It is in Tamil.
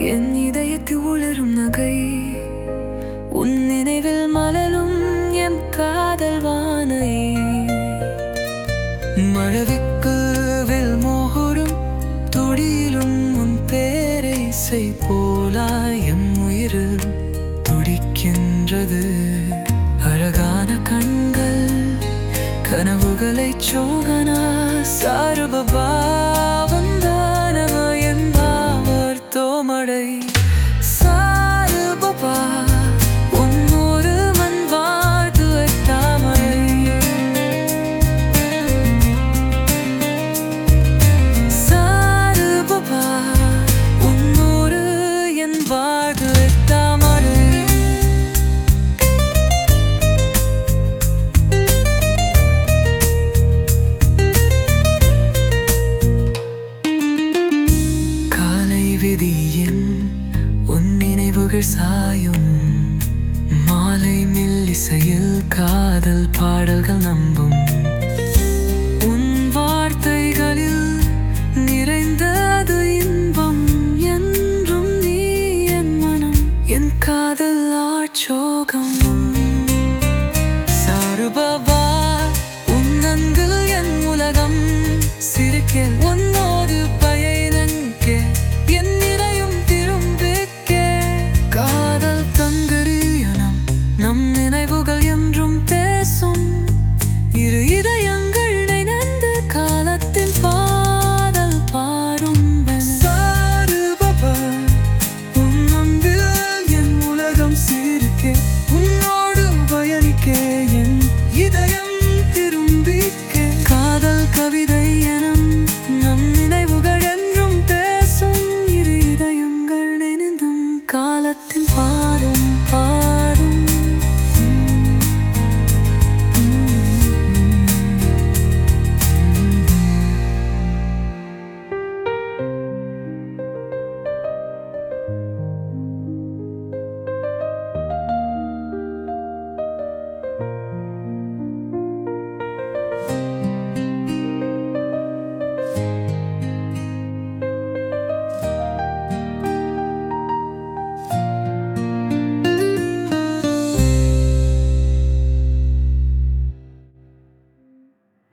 என் இதயத்தில் உளரும் நகை உன் நினைவில் மலரும் என் காதல் வானை மழவிக்கு வில் மோகரும் துடியிலும் உன் பேரை செய் போலாய் என் உயிரில் துடிக்கின்றது அழகான கண்கள் கனவுகளை சோகனா சாருபபா வந்தானவ என்பாவர் தோமடை சாருபபா உன்னோடு மண் வாழ்த்து தாமரை சாருபபா உன்னோடு என் வாழ்வு தாமரை காலை விதியின் உன் நினைவுகள் சாயும் மாலை மெல்லிசையில் காதல் பாடல்கள் நம்பும் உன் வார்த்தைகளில் நிறைந்தது இன்பம் என்றும் நீ என் மனம் என் காதல் ஆட்சோகம் சாருபவா உன் அன்பில் என் உலகம் சிரிக்க உன்னோடு பயனங்க என் நிறையும் திரும்பிக்க காதல் தங்கரியனம் நம் நினைவுகள் என்றும் பேசும் இரு இதயங்கள் இணைந்து காலத்தின் பாடல் பாடும் சாருபவா உன் அன்பில் என் உலகம் சிரிக்க